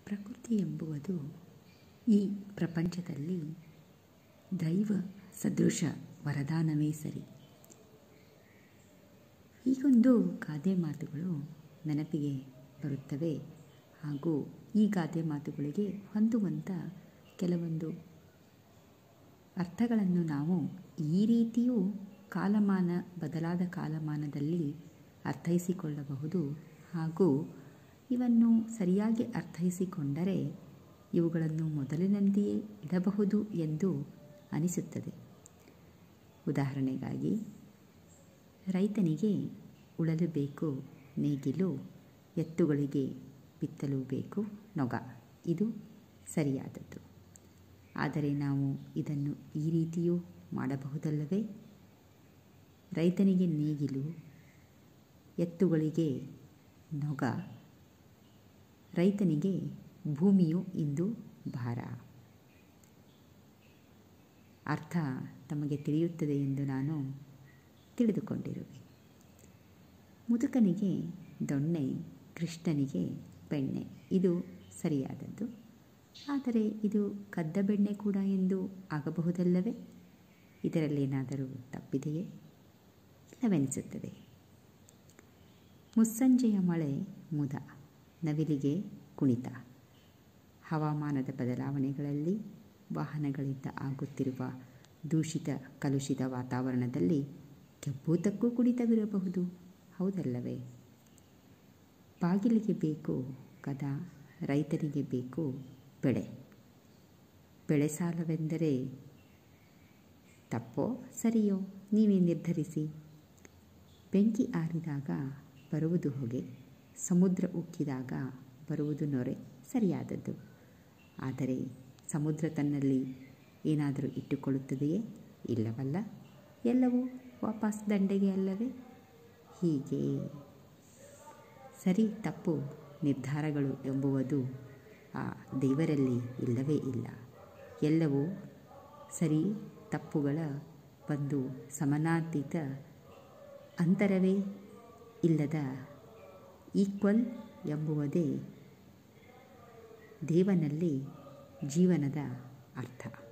ಪ್ರಕೃತಿ ಎಂಬುವುದು ಈ ಪ್ರಪಂಚದಲ್ಲಿ ದೈವ ಸದೃಶ ವರದಾನವೇ ಸರಿ ಹೀಗೊಂದು ಗಾದೆ ಮಾತುಗಳು ನೆನಪಿಗೆ ಬರುತ್ತವೆ ಹಾಗೂ ಈ ಗಾದೆ ಮಾತುಗಳಿಗೆ ಹೊಂದುವಂಥ ಕೆಲವೊಂದು ಅರ್ಥಗಳನ್ನು ನಾವು ಈ ರೀತಿಯೂ ಕಾಲಮಾನ ಬದಲಾದ ಕಾಲಮಾನದಲ್ಲಿ ಅರ್ಥೈಸಿಕೊಳ್ಳಬಹುದು ಹಾಗೂ ಇವನ್ನು ಸರಿಯಾಗಿ ಅರ್ಥೈಸಿಕೊಂಡರೆ ಇವುಗಳನ್ನು ಮೊದಲಿನಂತೆಯೇ ಇಡಬಹುದು ಎಂದು ಅನಿಸುತ್ತದೆ ಉದಾಹರಣೆಗಾಗಿ ರೈತನಿಗೆ ಉಳಲು ಬೇಕು ನೇಗಿಲು ಎತ್ತುಗಳಿಗೆ ಬಿತ್ತಲು ಬೇಕು ನೊಗ ಇದು ಸರಿಯಾದದ್ದು ಆದರೆ ನಾವು ಇದನ್ನು ಈ ರೀತಿಯೂ ಮಾಡಬಹುದಲ್ಲವೇ ರೈತನಿಗೆ ನೇಗಿಲು ಎತ್ತುಗಳಿಗೆ ನೊಗ ರೈತನಿಗೆ ಭೂಮಿಯು ಇಂದು ಭಾರ ಅರ್ಥ ತಮಗೆ ತಿಳಿಯುತ್ತದೆ ಎಂದು ನಾನು ತಿಳಿದುಕೊಂಡಿರುವೆ ಮುದುಕನಿಗೆ ದೊಣ್ಣೆ ಕೃಷ್ಣನಿಗೆ ಬೆಣ್ಣೆ ಇದು ಸರಿಯಾದದ್ದು ಆದರೆ ಇದು ಕದ್ದ ಬೆಣ್ಣೆ ಕೂಡ ಎಂದು ಆಗಬಹುದಲ್ಲವೇ ಇದರಲ್ಲೇನಾದರೂ ತಪ್ಪಿದೆಯೇ ಇಲ್ಲವೆನಿಸುತ್ತದೆ ಮುಸ್ಸಂಜೆಯ ಮಳೆ ಮುದ ನವಿಲಿಗೆ ಕುಣಿತ ಹವಾಮಾನದ ಬದಲಾವಣೆಗಳಲ್ಲಿ ವಾಹನಗಳಿಂದ ಆಗುತ್ತಿರುವ ದೂಷಿತ ಕಲುಷಿತ ವಾತಾವರಣದಲ್ಲಿ ಕೆಬ್ಬೂತಕ್ಕೂ ಕುಣಿತವಿರಬಹುದು ಹೌದಲ್ಲವೇ ಬಾಗಿಲಿಗೆ ಬೇಕು ಕದ ರೈತನಿಗೆ ಬೇಕು ಬೆಳೆ ಬೆಳೆ ಸಾಲವೆಂದರೆ ತಪ್ಪೋ ಸರಿಯೋ ನೀವೇ ನಿರ್ಧರಿಸಿ ಬೆಂಕಿ ಆರಿದಾಗ ಬರುವುದು ಹೊಗೆ ಸಮುದ್ರ ಉಕ್ಕಿದಾಗ ಬರುವುದು ನೊರೆ ಸರಿಯಾದದ್ದು ಆದರೆ ಸಮುದ್ರ ತನ್ನಲ್ಲಿ ಏನಾದರೂ ಇಟ್ಟುಕೊಳ್ಳುತ್ತದೆಯೇ ಇಲ್ಲವಲ್ಲ ಎಲ್ಲವೂ ವಾಪಸ್ ದಂಡೆಗೆ ಅಲ್ಲವೇ ಹೀಗೆ ಸರಿ ತಪ್ಪು ನಿರ್ಧಾರಗಳು ಎಂಬುವುದು ಆ ದೇವರಲ್ಲಿ ಇಲ್ಲವೇ ಇಲ್ಲ ಎಲ್ಲವೂ ಸರಿ ತಪ್ಪುಗಳ ಒಂದು ಸಮಾನಾತೀತ ಅಂತರವೇ ಇಲ್ಲದ ಈಕ್ವಲ್ ಎಂಬುವುದೇ ದೇವನಲ್ಲಿ ಜೀವನದ ಅರ್ಥ